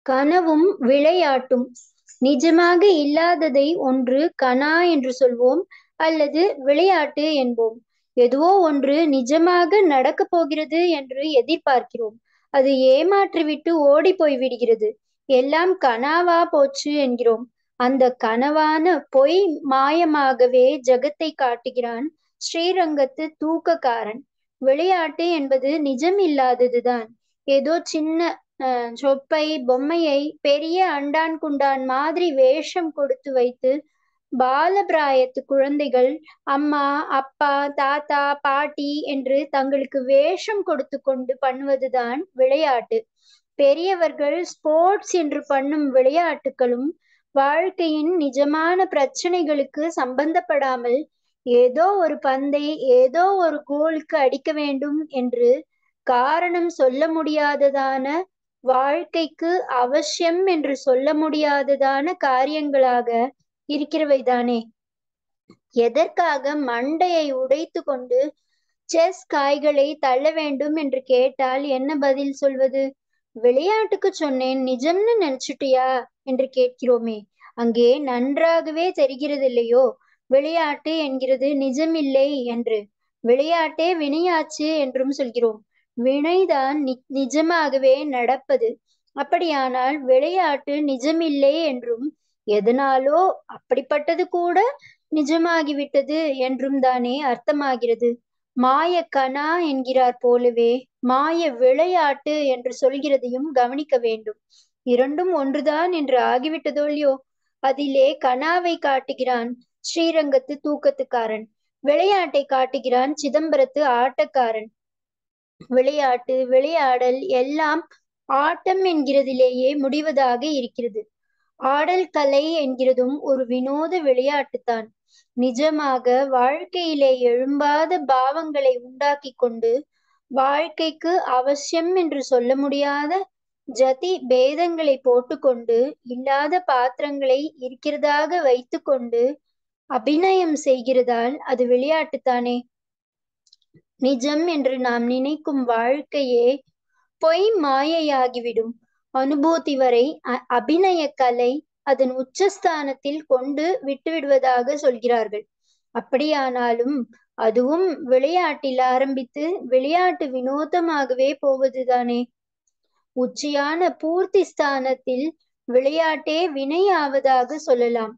கனவும் விளையாட்டும் நிஜமாக இல்லாததை ஒன்று கனா என்று சொல்வோம் அல்லது விளையாட்டு என்போம் எதுவோ ஒன்று நிஜமாக நடக்கப் போகிறது என்று எதிர்பார்க்கிறோம் அது ஏமாற்றிவிட்டு ஓடி போய் விடுகிறது எல்லாம் கனாவா போச்சு என்கிறோம் அந்த கனவான பொய் மாயமாகவே ஜகத்தை காட்டுகிறான் ஸ்ரீரங்கத்து தூக்கக்காரன் விளையாட்டு என்பது நிஜம் இல்லாததுதான் ஏதோ சின்ன சொப்பை பொம்மையை பெரிய அண்டான் குண்டான் மாதிரி வேஷம் கொடுத்து வைத்து பாலபிராயத்து குழந்தைகள் அம்மா அப்பா தாத்தா பாட்டி என்று தங்களுக்கு வேஷம் கொடுத்து கொண்டு பண்ணுவதுதான் விளையாட்டு பெரியவர்கள் ஸ்போர்ட்ஸ் என்று பண்ணும் விளையாட்டுகளும் வாழ்க்கையின் நிஜமான பிரச்சனைகளுக்கு சம்பந்தப்படாமல் ஏதோ ஒரு பந்தை ஏதோ ஒரு கோலுக்கு அடிக்க வேண்டும் என்று காரணம் சொல்ல முடியாததான வாழ்க்கைக்கு அவசியம் என்று சொல்ல முடியாததான காரியங்களாக இருக்கிறவைதானே எதற்காக மண்டையை உடைத்து கொண்டு செஸ் காய்களை தள்ள வேண்டும் என்று கேட்டால் என்ன பதில் சொல்வது விளையாட்டுக்கு சொன்னேன் நிஜம்னு நினைச்சுட்டியா என்று கேட்கிறோமே அங்கே நன்றாகவே தெரிகிறது இல்லையோ விளையாட்டு என்கிறது நிஜமில்லை என்று விளையாட்டே வினையாச்சு என்றும் சொல்கிறோம் வினைதான் நிஜமாகவே நடப்பது அப்படியானால் விளையாட்டு நிஜமில்லை என்றும் எதனாலோ அப்படிப்பட்டது கூட நிஜமாகிவிட்டது என்றும் தானே அர்த்தமாகிறது மாய கனா என்கிறார் போலவே மாய விளையாட்டு என்று சொல்கிறதையும் கவனிக்க வேண்டும் இரண்டும் ஒன்றுதான் என்று ஆகிவிட்டதோ இல்லையோ அதிலே கனாவை காட்டுகிறான் ஸ்ரீரங்கத்து தூக்கத்துக்காரன் விளையாட்டை காட்டுகிறான் சிதம்பரத்து ஆட்டக்காரன் விளையாட்டு விளையாடல் எல்லாம் ஆட்டம் என்கிறதிலேயே முடிவதாக இருக்கிறது ஆடல் கலை என்கிறதும் ஒரு வினோத விளையாட்டுத்தான் நிஜமாக வாழ்க்கையிலே எழும்பாத பாவங்களை உண்டாக்கி கொண்டு வாழ்க்கைக்கு அவசியம் என்று சொல்ல முடியாத ஜதி பேதங்களை போட்டுக்கொண்டு இல்லாத பாத்திரங்களை இருக்கிறதாக வைத்துக்கொண்டு அபிநயம் செய்கிறதால் அது விளையாட்டுத்தானே நிஜம் என்று நாம் நினைக்கும் வாழ்க்கையே பொய் மாயையாகிவிடும் அனுபூதி வரை அபிநய கலை அதன் உச்சஸ்தானத்தில் கொண்டு விட்டுவிடுவதாக சொல்கிறார்கள் அப்படியானாலும் அதுவும் விளையாட்டில் ஆரம்பித்து விளையாட்டு வினோதமாகவே போவதுதானே உச்சியான பூர்த்தி ஸ்தானத்தில் விளையாட்டே வினையாவதாக சொல்லலாம்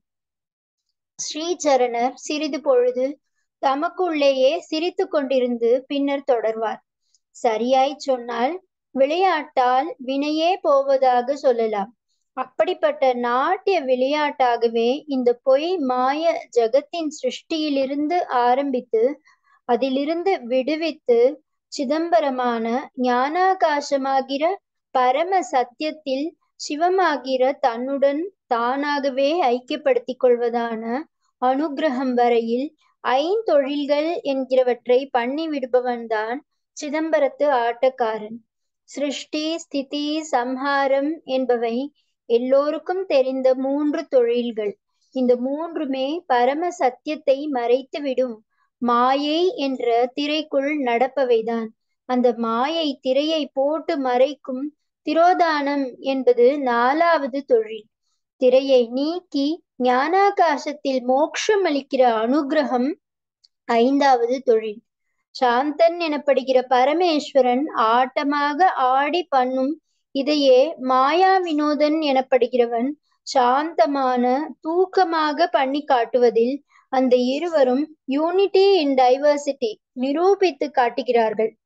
ஸ்ரீசரணர் சிறிது பொழுது தமக்குள்ளேயே சிரித்து கொண்டிருந்து பின்னர் தொடர்வார் சரியாய் சொன்னால் விளையாட்டால் வினையே போவதாக சொல்லலாம் அப்படிப்பட்ட நாட்டிய விளையாட்டாகவே இந்த பொய் மாய ஜகத்தின் சிருஷ்டியிலிருந்து ஆரம்பித்து அதிலிருந்து விடுவித்து சிதம்பரமான ஞானாகாசமாகிற பரம சத்தியத்தில் சிவமாகிற தன்னுடன் தானாகவே ஐக்கியப்படுத்திக் கொள்வதான அனுகிரகம் வரையில் ஐந்தொழில்கள் என்கிறவற்றை பண்ணி விடுபவன்தான் சிதம்பரத்து ஆட்டக்காரன் சிருஷ்டி ஸ்திதி சம்ஹாரம் என்பவை எல்லோருக்கும் தெரிந்த மூன்று தொழில்கள் இந்த மூன்றுமே பரம சத்தியத்தை மறைத்துவிடும் மாயை என்ற திரைக்குள் நடப்பவைதான் அந்த மாயை திரையை போட்டு மறைக்கும் திரோதானம் என்பது நாலாவது தொழில் திரையை நீக்கி ஞானாகாசத்தில் மோட்சம் அளிக்கிற அனுகிரகம் ஐந்தாவது தொழில் சாந்தன் எனப்படுகிற பரமேஸ்வரன் ஆட்டமாக ஆடி பண்ணும் இதையே மாயா வினோதன் எனப்படுகிறவன் சாந்தமான தூக்கமாக பண்ணி காட்டுவதில் அந்த இருவரும் யூனிட்டி இன் டைவர்சிட்டி நிரூபித்து காட்டுகிறார்கள்